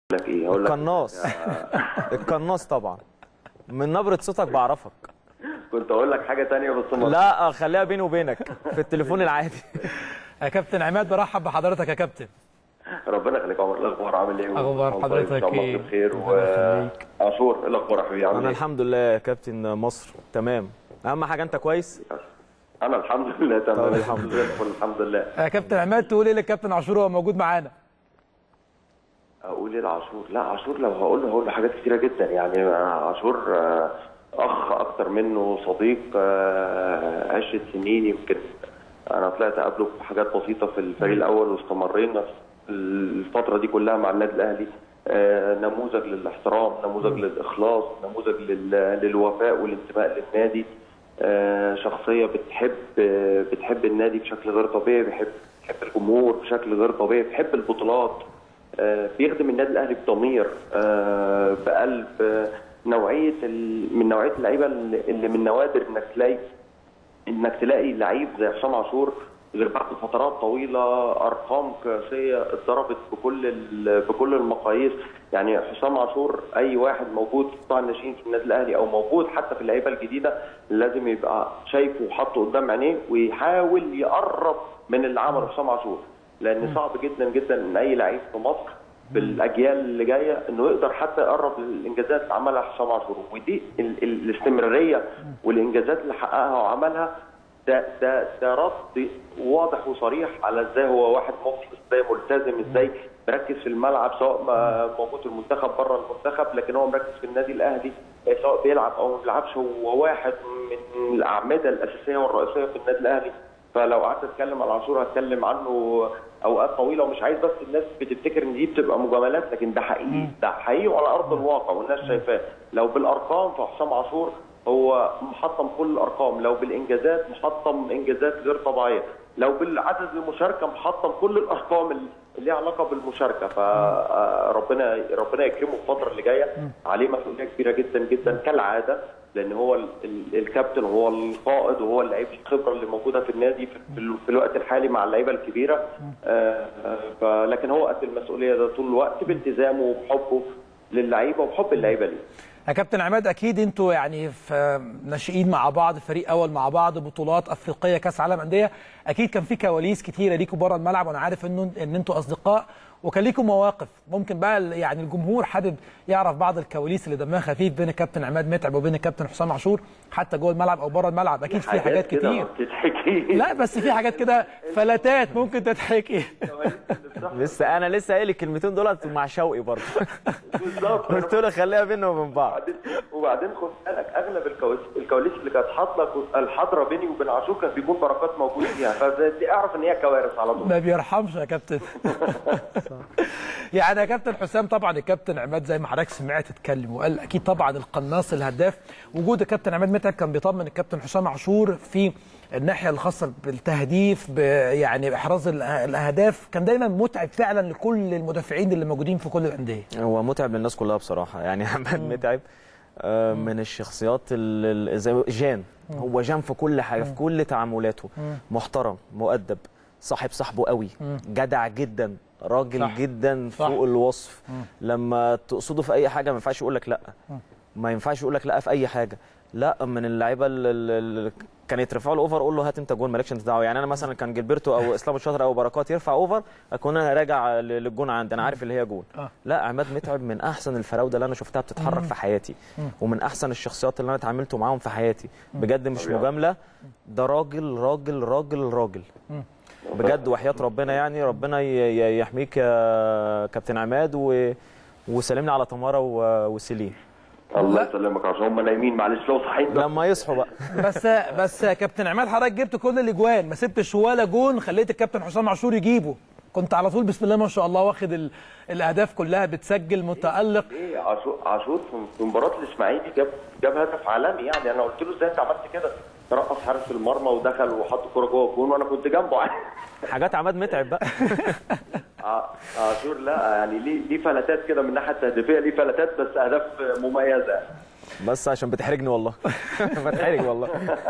لك ايه هقول لك القناص القناص طبعا من نبرة صوتك بعرفك كنت اقول لك حاجه تانية بس ما لا خليها بيني وبينك في التليفون العادي يا كابتن عماد برحب بحضرتك يا كابتن ربنا يخليك يا عمر إيه الاخبار عامل ايه أخبار والله حضرتك ان شاء الله إيه؟ بخير ربنا يخليك. وعاشور ايه الاخبار يا حبيبي عامل انا ايه الحمد لله يا كابتن مصر تمام اهم حاجه انت كويس انا الحمد لله تمام طب الحمد زي الفل الحمد لله يا كابتن عماد تقول ايه للكابتن عاشور وهو موجود معانا اقول ايه لعاشور لا عاشور لو هقول له هقول له حاجات كتيره جدا يعني عاشور آه، اخ اكتر منه صديق آه، عشرة سنين يمكن انا طلعت اقابله في حاجات بسيطه في الفريق الاول واستمرينا الفتره دي كلها مع النادي الاهلي آه، نموذج للاحترام نموذج للاخلاص نموذج لل- للوفاء والانتماء للنادي آه، شخصيه بتحب آه، بتحب النادي بشكل غير طبيعي بيحب بيحب الجمهور بشكل غير طبيعي بيحب البطولات آه، بيخدم النادي الاهلي بضمير آه، بقلب آه، نوعيه ال- من نوعيه اللعيبه اللي اللي من نوادر انك تلاقي انك تلاقي لعيب زي حسام عاشور غير بعد فترات طويله ارقام قياسيه اتضربت بكل ال- بكل المقاييس يعني حسام عاشور اي واحد موجود في قطاع الناشئين في النادي الاهلي او موجود حتى في اللعيبه الجديده لازم يبقى شايفه وحاطه قدام عينيه ويحاول يقرب من اللي عمله حسام عاشور لان صعب جدا جدا ان اي لعيب في مصر في الاجيال اللي جايه انه يقدر حتى يقرب للانجازات اللي عملها حسام عاشور ودي ال- ال- الاستمراريه والانجازات اللي حققها وعملها ده ده ده رد واضح وصريح على ازاي هو واحد مخلص ازاي ملتزم ازاي مركز في الملعب سواء ما موجود في المنتخب بره المنتخب لكن هو مركز في النادي الاهلي سواء بيلعب او ما بيلعبش هو واحد من الاعمده الاساسيه والرئيسيه في النادي الاهلي فلو قعدت اتكلم على عاشور هتكلم عنه اوقات طويله ومش عايز بس الناس بتفتكر ان دي بتبقى مجاملات لكن ده حقيقي ده حقيقي وعلى ارض الواقع والناس شايفاه لو بالارقام فحسام عاشور هو محطم كل الارقام لو بالانجازات محطم انجازات غير طبيعيه لو بالعدد المشاركه محطم كل الارقام اللي ليها علاقه بالمشاركه فربنا ربنا يكرمه الفتره اللي جايه عليه مسؤوليه كبيره جدا جدا كالعاده لان هو ال- ال- الكابتن وهو القائد وهو اللعيب الخبره اللي موجوده في النادي في, في, ال- في الوقت الحالي مع اللعيبه الكبيره آه، آه، فلكن هو قد المسؤوليه ده طول الوقت بالتزامه وبحبه للعيبه وبحب اللعيبه ليه يا كابتن عماد اكيد انتوا يعني في ناشئين مع بعض فريق اول مع بعض بطولات افريقيه كاس عالم انديه اكيد كان في كواليس كتيره ليكوا بره الملعب وانا عارف انه ان انتوا اصدقاء وكان ليكم مواقف ممكن بقى ال- يعني الجمهور حابب يعرف بعض الكواليس اللي دمها خفيف بين الكابتن عماد متعب وبين الكابتن حسام عاشور حتى جوه الملعب او بره الملعب اكيد في حاجات كده ما كتير بتتحكيش لا بس في حاجات كده فلتات ممكن تتحكي لسه انا لسه قايل الكلمتين دولت مع شوقي برضه بالظبط قلت له خليها بينا وبين بعض وبعدين وبعدين خد بالك اغلب الكواليس الكواليس اللي كانت حاطه الحضره بيني وبين عاشور كان بيكون بركات موجود فيها فدي اعرف ان هي كوارث على طول ما بيرحمش يا كابتن يعني يا كابتن حسام طبعا الكابتن عماد زي ما حضرتك سمعت اتكلم وقال اكيد طبعا القناص الهداف وجود الكابتن عماد متعب كان بيطمن الكابتن حسام عاشور في الناحيه الخاصه بالتهديف ب- يعني احراز الأه- الاهداف كان دايما متعب فعلا لكل المدافعين اللي موجودين في كل الانديه هو متعب للناس كلها بصراحه يعني عماد متعب آه، من الشخصيات ال- ال- زي جان هو جان في كل حاجه في كل تعاملاته محترم مؤدب صاحب صاحبه قوي جدع جدا راجل صح. جدا صح. فوق الوصف لما تقصده في اي حاجه ما ينفعش يقول لك لا ما ينفعش يقول لك لا في اي حاجه لا من اللعيبه اللي كان يترفع له اوفر قول له هات انت جون مالكش انت دعوه يعني انا مثلا كان جilberto او اسلام الشاطر او بركات يرفع اوفر اكون انا راجع ل- للجون عندي انا عارف اللي هي جون آه. لا عماد متعب من احسن الفراوده اللي انا شفتها بتتحرك في حياتي ومن احسن الشخصيات اللي انا اتعاملت معاهم في حياتي بجد مش طبيعي. مجامله ده راجل راجل راجل راجل بجد وحياه ربنا يعني ربنا ي- ي- يحميك يا كابتن عماد و... وسلمنا على تمارا و... وسيلين الله لا. يسلمك عشان هم نايمين معلش لو صحيت بقى. لما يصحوا بقى بس بس يا كابتن عماد حضرتك جبت كل الاجوان ما سبتش ولا جون خليت الكابتن حسام عاشور يجيبه كنت على طول بسم الله ما شاء الله واخد ال... الاهداف كلها بتسجل متالق ايه عاشور عاشور في- في مباراه الاسماعيلي جاب جاب هدف عالمي يعني انا قلت له ازاي انت عملت كده ترقص حارس المرمى ودخل وحط كوره جوه الجون وانا كنت جنبه حاجات عماد متعب بقى ع- عاشور لا يعني ليه ليه فلتات كده من الناحيه التهديفيه ليه فلتات بس اهداف مميزه بس عشان بتحرجني والله بتحرج والله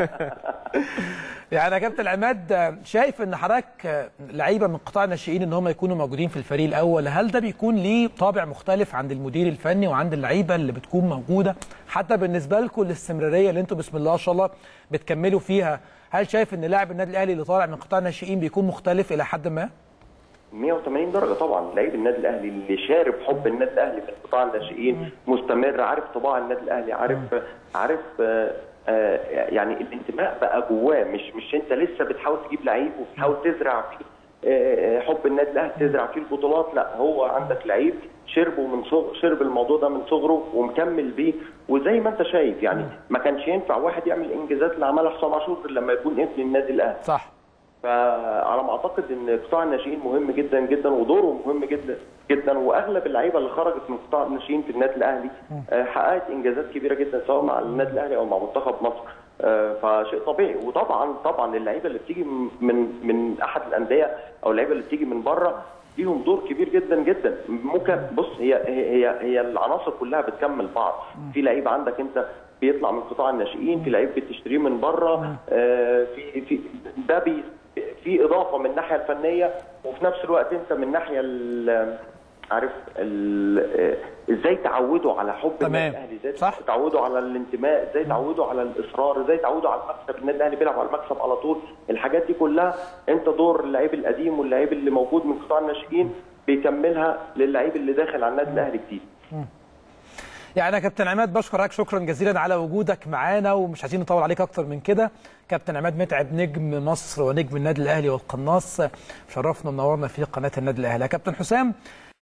يعني يا كابتن عماد آه، شايف ان حضرتك آه، لعيبه من قطاع الناشئين ان هم يكونوا موجودين في الفريق الاول هل ده بيكون ليه طابع مختلف عند المدير الفني وعند اللعيبه اللي بتكون موجوده حتى بالنسبه لكم الاستمراريه اللي انتم بسم الله ما شاء الله بتكملوا فيها هل شايف ان لاعب النادي الاهلي اللي طالع من قطاع الناشئين بيكون مختلف الى حد ما 180 درجه طبعا لعيب النادي الاهلي اللي شارب حب النادي الاهلي في قطاع الناشئين مستمر عارف طباع النادي الاهلي عارف عارف آه، آه، يعني الانتماء بقى جواه مش مش انت لسه بتحاول تجيب لعيب وبتحاول تزرع فيه آه، آه، حب النادي الاهلي تزرع فيه البطولات لا هو عندك لعيب شربه من صغر شرب الموضوع ده من صغره ومكمل بيه وزي ما انت شايف يعني ما كانش ينفع واحد يعمل الانجازات اللي عملها حسام عاشور غير لما يكون ابن النادي الاهلي صح فعلى ما اعتقد ان قطاع الناشئين مهم جدا جدا ودوره مهم جدا جدا واغلب اللعيبه اللي خرجت من قطاع الناشئين في النادي الاهلي آه، حققت انجازات كبيره جدا سواء مع النادي الاهلي او مع منتخب مصر آه، فشيء طبيعي وطبعا طبعا اللعيبه اللي بتيجي من من احد الانديه او اللعيبه اللي بتيجي من بره ليهم دور كبير جدا جدا ممكن بص هي هي هي, هي العناصر كلها بتكمل بعض في لعيب عندك انت بيطلع من قطاع الناشئين في لعيب بتشتريه من بره آه، في في ده بي في اضافه من الناحيه الفنيه وفي نفس الوقت انت من الناحيه ال- عارف ال- ازاي تعودوا على حب تمام. النادي الاهلي ازاي صح. تعودوا على الانتماء ازاي تعودوا على الاصرار ازاي تعودوا على المكسب النادي الاهلي بيلعب على المكسب على طول الحاجات دي كلها انت دور اللعيب القديم واللعيب اللي موجود من قطاع الناشئين بيكملها للعيب اللي داخل على النادي الاهلي جديد يعني يا كابتن عماد بشكرك شكرا جزيلا على وجودك معانا ومش عايزين نطول عليك اكتر من كده كابتن عماد متعب نجم مصر ونجم النادي الاهلي والقناص شرفنا ومنورنا في قناه النادي الاهلي يا كابتن حسام